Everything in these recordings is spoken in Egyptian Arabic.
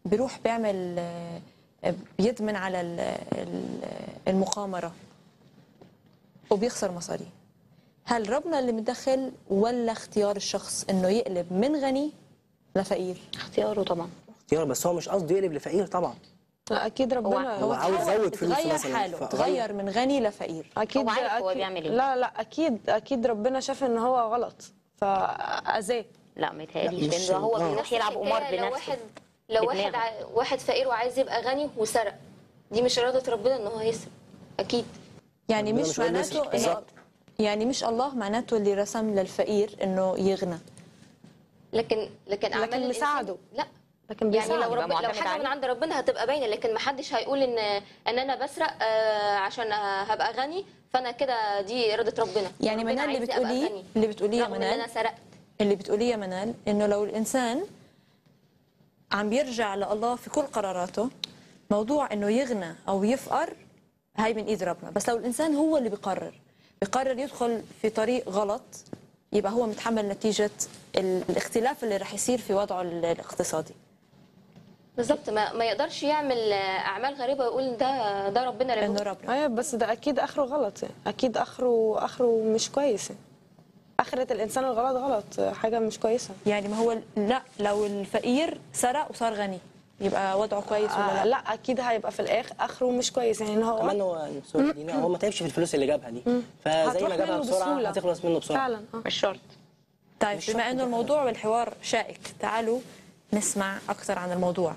بيروح بيعمل آه، بيدمن على ال- ال- المقامره وبيخسر مصاري هل ربنا اللي متدخل ولا اختيار الشخص انه يقلب من غني لفقير اختياره طبعا اختيار بس هو مش قصده يقلب لفقير طبعا لا اكيد ربنا هو عاوز تحول- يزود فلوسه تغير مثلاً، حاله فغير. تغير من غني لفقير اكيد هو عارف هو أكيد بيعمل إيه. لا لا اكيد اكيد ربنا شاف ان هو غلط فاذاه لا ما يتهيأليش لا، مش- لان هو آه. بيروح يلعب قمار الحكاية لو بنفسه واحد لو واحد بدماغه. ع... واحد فقير وعايز يبقى غني وسرق دي مش إرادة ربنا إن هو يسرق أكيد يعني ربنا مش مش قادر معناته يسرق. إنه بالظبط. يعني مش الله معناته اللي رسم للفقير انه يغنى لكن لكن أعمال لكن الإنسان- مساعده. لا لكن يعني بيساعده. لو يبقى رب... لو معتمد حاجه عليه. من عند ربنا هتبقى باينه لكن ما حدش هيقول ان ان انا بسرق آه، عشان آه، هبقى غني فانا كده دي اراده ربنا يعني ربنا منال اللي عايزني أبقى بتقوليه غني. اللي بتقوليه يا رغم ان منال انا سرقت اللي بتقوليه يا منال انه لو الانسان عم بيرجع لله في كل قراراته موضوع انه يغنى او يفقر هاي من ايد ربنا بس لو الانسان هو اللي بيقرر بيقرر يدخل في طريق غلط يبقى هو متحمل نتيجه ال- الاختلاف اللي رح يصير في وضعه ال- الاقتصادي بالظبط ما, ما يقدرش يعمل آه، اعمال غريبه ويقول ده ده ربنا اللي انه بيقول. ربنا ايوه بس ده اكيد اخره غلط يعني اكيد اخره اخره مش كويس يعني اخرة الانسان الغلط غلط حاجه مش كويسه يعني ما هو لا لو الفقير سرق وصار غني يبقى وضعه كويس ولا آه لا لا اكيد هيبقى في الاخر اخره مش كويس يعني ان هو كمان هو سوري دينا، هو ما تعبش في الفلوس اللي جابها دي فزي هتروح ما جابها منه بسرعه بسهولة. هتخلص منه بسرعه فعلا آه. مش شرط طيب مش بما شرط انه كده. الموضوع والحوار شائك تعالوا نسمع اكثر عن الموضوع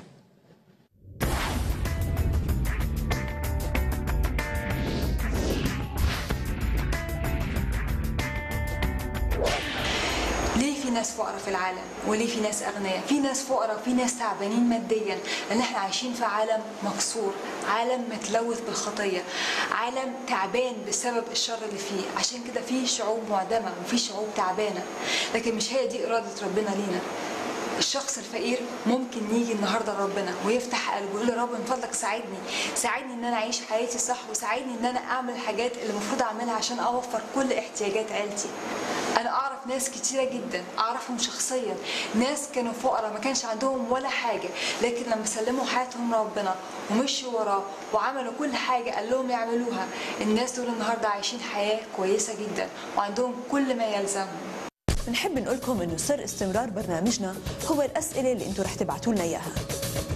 ليه في ناس فقراء في العالم وليه في ناس اغنياء في ناس فقراء وفي ناس تعبانين ماديا لان احنا عايشين في عالم مكسور عالم متلوث بالخطيه عالم تعبان بسبب الشر اللي فيه عشان كده في شعوب معدمه وفي شعوب تعبانه لكن مش هي دي اراده ربنا لينا الشخص الفقير ممكن يجي النهارده لربنا ويفتح قلبه ويقول له يا رب من فضلك ساعدني ساعدني ان انا اعيش حياتي صح وساعدني ان انا اعمل الحاجات اللي المفروض اعملها عشان اوفر كل احتياجات عيلتي انا اعرف ناس كتيره جدا اعرفهم شخصيا ناس كانوا فقراء ما كانش عندهم ولا حاجه لكن لما سلموا حياتهم لربنا ومشوا وراه وعملوا كل حاجه قال لهم يعملوها الناس دول النهارده عايشين حياه كويسه جدا وعندهم كل ما يلزمهم بنحب نقول لكم انه سر استمرار برنامجنا هو الاسئله اللي انتم رح تبعتوا لنا اياها